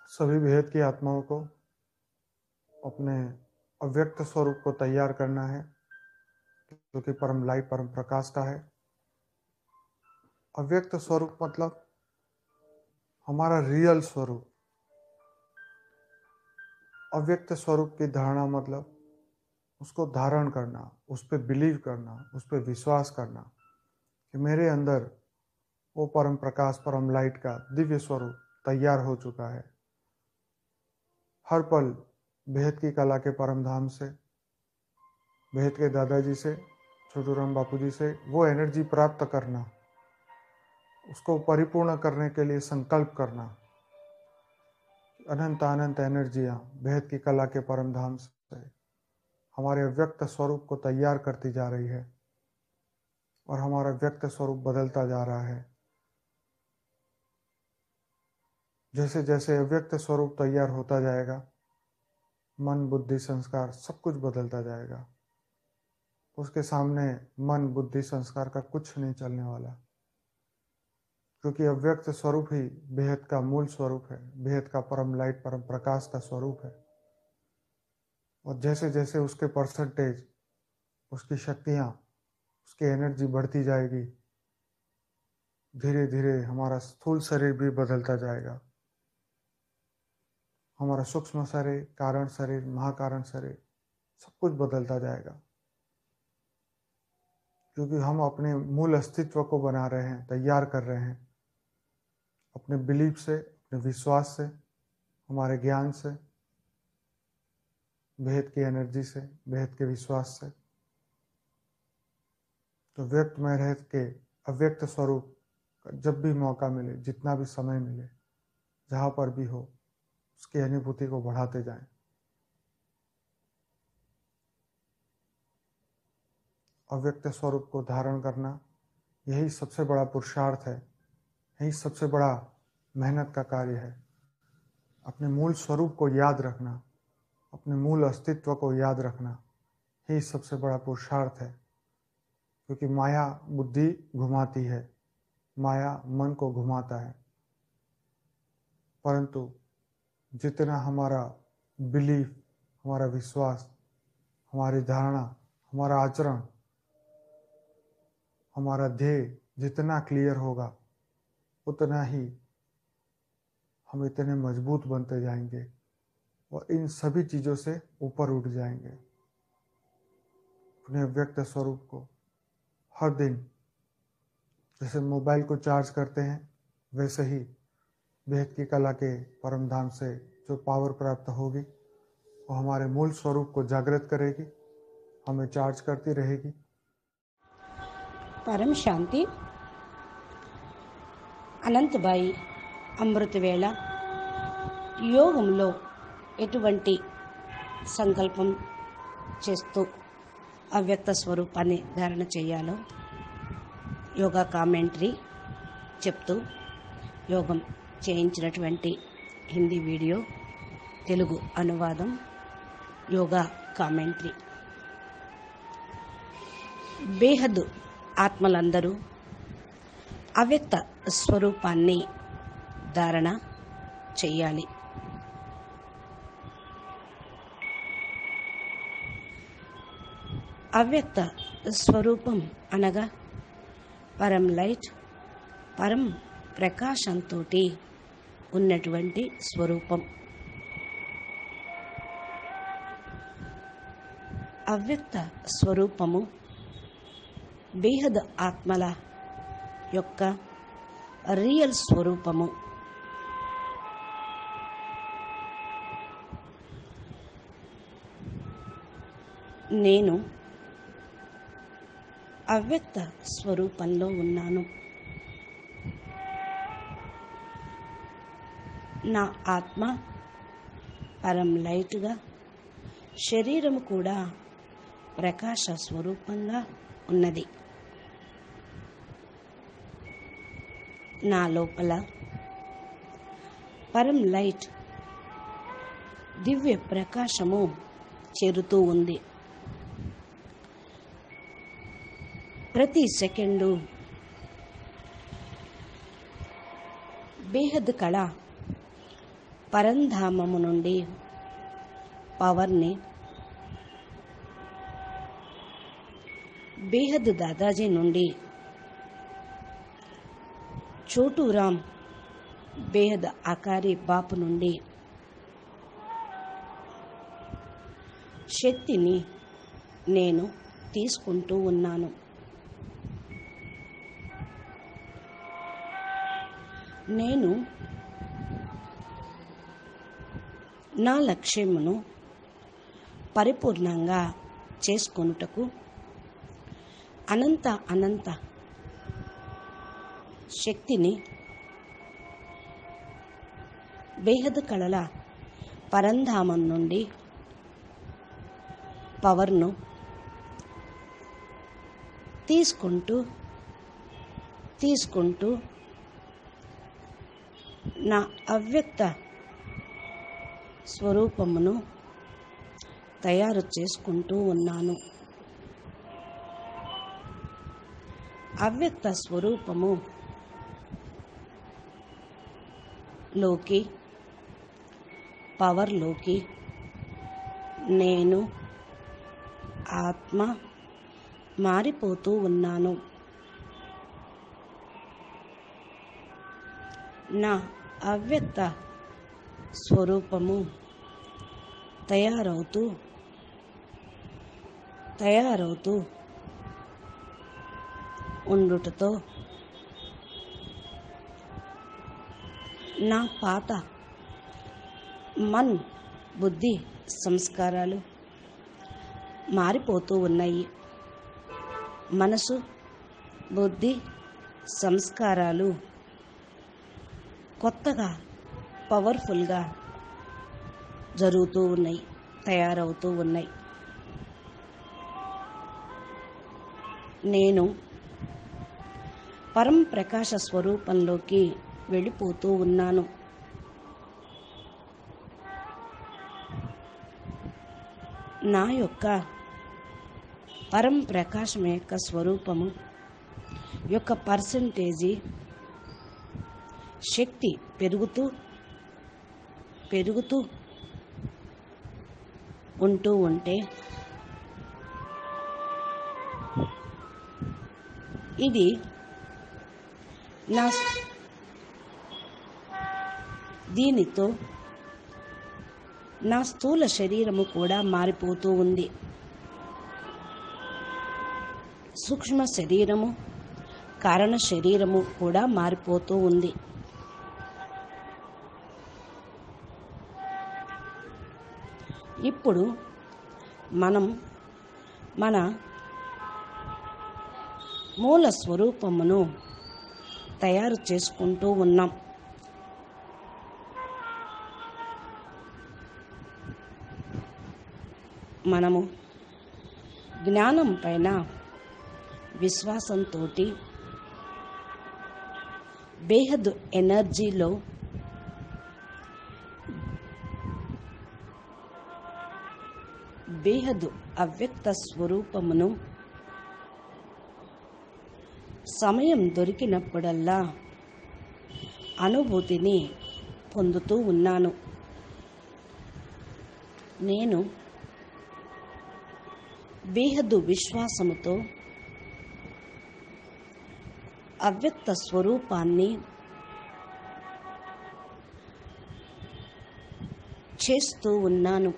सभी भेद की आत्माओं को अपने अव्यक्त स्वरूप को तैयार करना है जो कि परम लाइट परम प्रकाश का है अव्यक्त स्वरूप मतलब हमारा रियल स्वरूप अव्यक्त स्वरूप की धारणा मतलब उसको धारण करना उस पर बिलीव करना उस पर विश्वास करना कि मेरे अंदर वो परम प्रकाश परम लाइट का दिव्य स्वरूप तैयार हो चुका है हर पल भेद की कला के परम धाम से भेद के दादाजी से छोटू राम बापू जी से वो एनर्जी प्राप्त करना उसको परिपूर्ण करने के लिए संकल्प करना अनंत अनंत एनर्जियां भेद की कला के परम धाम से हमारे व्यक्त स्वरूप को तैयार करती जा रही है और हमारा व्यक्त स्वरूप बदलता जा रहा है जैसे जैसे अव्यक्त स्वरूप तैयार होता जाएगा मन बुद्धि संस्कार सब कुछ बदलता जाएगा उसके सामने मन बुद्धि संस्कार का कुछ नहीं चलने वाला क्योंकि अव्यक्त स्वरूप ही बेहद का मूल स्वरूप है बेहद का परम लाइट परम प्रकाश का स्वरूप है और जैसे जैसे उसके परसेंटेज उसकी शक्तियाँ उसकी एनर्जी बढ़ती जाएगी धीरे धीरे हमारा स्थूल शरीर भी बदलता जाएगा हमारा सूक्ष्म शरीर कारण शरीर महाकारण शरीर सब कुछ बदलता जाएगा क्योंकि हम अपने मूल अस्तित्व को बना रहे हैं तैयार कर रहे हैं अपने बिलीफ से अपने विश्वास से हमारे ज्ञान से भेद की एनर्जी से भेद के विश्वास से तो व्यक्त में रह के अव्यक्त स्वरूप का जब भी मौका मिले जितना भी समय मिले जहाँ पर भी हो उसकी अनुभूति को बढ़ाते जाएं अव्यक्त स्वरूप को धारण करना यही सबसे बड़ा पुरुषार्थ है यही सबसे बड़ा मेहनत का कार्य है अपने मूल स्वरूप को याद रखना अपने मूल अस्तित्व को याद रखना ही सबसे बड़ा पुरुषार्थ है क्योंकि माया बुद्धि घुमाती है माया मन को घुमाता है परंतु जितना हमारा बिलीफ हमारा विश्वास हमारी धारणा हमारा आचरण हमारा ध्येय जितना क्लियर होगा उतना ही हम इतने मजबूत बनते जाएंगे और इन सभी चीज़ों से ऊपर उठ जाएंगे अपने व्यक्त स्वरूप को हर दिन जैसे मोबाइल को चार्ज करते हैं वैसे ही भेद की कला के परम धाम से जो पावर प्राप्त होगी वो हमारे मूल स्वरूप को जागृत करेगी हमें चार्ज करती रहेगी పరం శాంతి అనంతబాయి అమృతవేళ యోగంలో ఎటువంటి సంకల్పం చేస్తూ అవ్యక్త స్వరూపాన్ని ధారణ చేయాలో యోగా కామెంటరీ చెప్తూ యోగం చేయించినటువంటి హిందీ వీడియో తెలుగు అనువాదం యోగా కామెంటరీ బేహద్దు ఆత్మలందరూ అవ్యక్త స్వరూపాన్ని ధారణ చెయ్యాలి అవ్యక్త స్వరూపం అనగా పరం లైట్ పరం ప్రకాశంతో ఉన్నటువంటి స్వరూపం అవ్యక్త స్వరూపము బేహద్ ఆత్మల యొక్క రియల్ స్వరూపము నేను అవ్యక్త స్వరూపంలో ఉన్నాను నా ఆత్మ పరం లైట్గా శరీరము కూడా ప్రకాశ స్వరూపంగా ఉన్నది నా లోపల పరం లైట్ దివ్య ప్రకాశము చేరుతూ ఉంది ప్రతి సెకండు బేహద్ కళ పరంధామము నుండి పవర్ని బేహద్ దాదాజీ నుండి చోటూరామ్ బేహద్ ఆకారి బాపు నుండి శక్తిని నేను తీసుకుంటూ ఉన్నాను నేను నా లక్ష్యమును పరిపూర్ణంగా చేసుకొనుటకు అనంత అనంత శక్తిని బేహద్ కళల పరంధామం నుండి పవర్ను తీసుకుంటూ తీసుకుంటూ నా అవ్యక్త స్వరూపమును తయారు చేసుకుంటూ ఉన్నాను అవ్యక్త స్వరూపము లోకి పవర్లోకి నేను ఆత్మ మారిపోతూ ఉన్నాను నా అవ్యక్త స్వరూపము తయారవుతూ తయారవుతూ ఉండుటతో నా పాత మన్ బుద్ధి సంస్కారాలు మారిపోతూ ఉన్నాయి మనసు బుద్ధి సంస్కారాలు కొత్తగా పవర్ఫుల్గా జరుగుతూ ఉన్నాయి తయారవుతూ ఉన్నాయి నేను పరం ప్రకాశ స్వరూపంలోకి వెళ్ళిపోతూ ఉన్నాను నా యొక్క పరం ప్రకాశం యొక్క స్వరూపము యొక్క పర్సంటేజీ శక్తి పెరుగుతూ పెరుగుతూ ఉంటూ ఉంటే ఇది నా దీనితో నా స్థూల శరీరము కూడా మారిపోతూ ఉంది సూక్ష్మ శరీరము కారణ శరీరము కూడా మారిపోతూ ఉంది ఇప్పుడు మనం మన మూల స్వరూపమును తయారు చేసుకుంటూ ఉన్నాం మనము జ్ఞానం పైన విశ్వాసంతో బేహద్ ఎనర్జీలో బేహదు అవ్యక్త స్వరూపమును సమయం దొరికినప్పుడల్లా అనుభూతిని పొందుతూ ఉన్నాను నేను బేహదు విశ్వాసముతో అవ్యక్త స్వరూపాన్ని చేస్తూ ఉన్నాను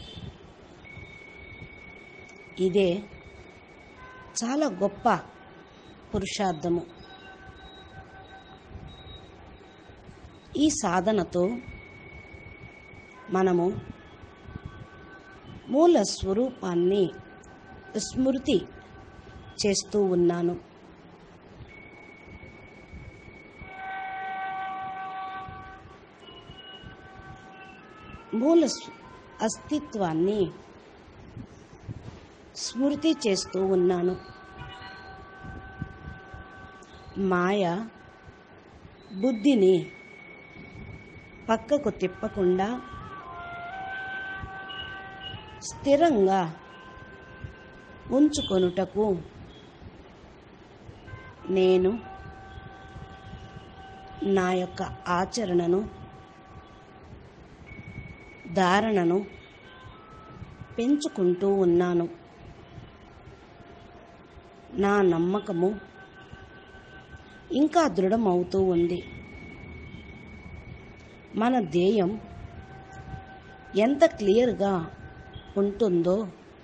ఇదే చాలా గొప్ప పురుషార్థము ఈ సాధనతో మనము మూల స్వరూపాన్ని స్మృతి చేస్తూ ఉన్నాను మూల స్వ- అస్తిత్వాన్ని స్మృతి చేస్తూ ఉన్నాను మాయ బుద్ధిని పక్కకు తిప్పకుండా స్థిరంగా ఉంచుకొనుటకు నేను నా యొక్క ఆచరణను ధారణను పెంచుకుంటూ ఉన్నాను నా నమ్మకము ఇంకా దృఢమవుతూ ఉంది మన ధ్యేయం ఎంత క్లియర్గా ఉంటుందో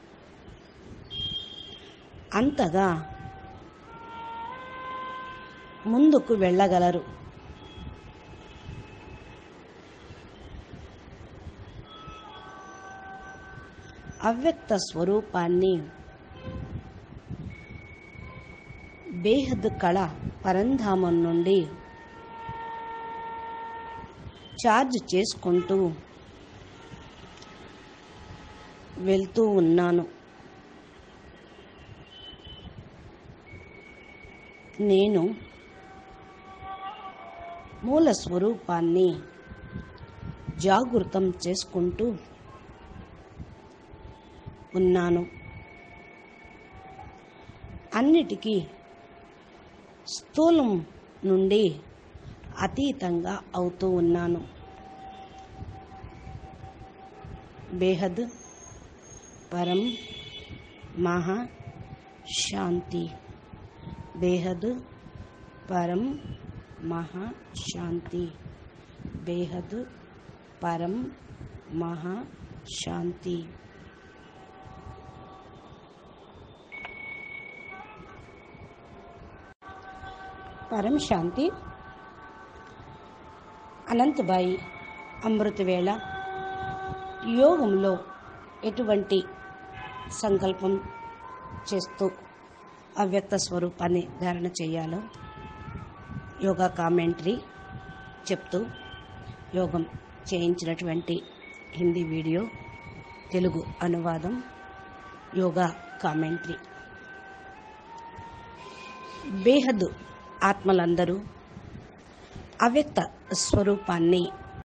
అంతగా ముందుకు వెళ్ళగలరు అవ్యక్త స్వరూపాన్ని బేహద్ కళ పరంధామం నుండి ఛార్జ్ చేసుకుంటూ వెళ్తూ ఉన్నాను నేను మూల స్వరూపాన్ని జాగృతం చేసుకుంటూ ఉన్నాను అన్నిటికీ స్థూలం నుండి అతీతంగా అవుతూ ఉన్నాను బేహద్ పరం మహా శాంతి బేహద్ పరం మహా శాంతి బేహద్ పరం మహా శాంతి పరం శాంతి అనంతబాయి అమృతవేళ యోగంలో ఎటువంటి సంకల్పం చేస్తూ అవ్యక్త స్వరూపాన్ని ధారణ చేయాలో యోగా కామెంటరీ చెప్తూ యోగం చేయించినటువంటి హిందీ వీడియో తెలుగు అనువాదం యోగా కామెంటరీ బేహద్దు ఆత్మలందరూ అవ్యక్త స్వరూపాన్ని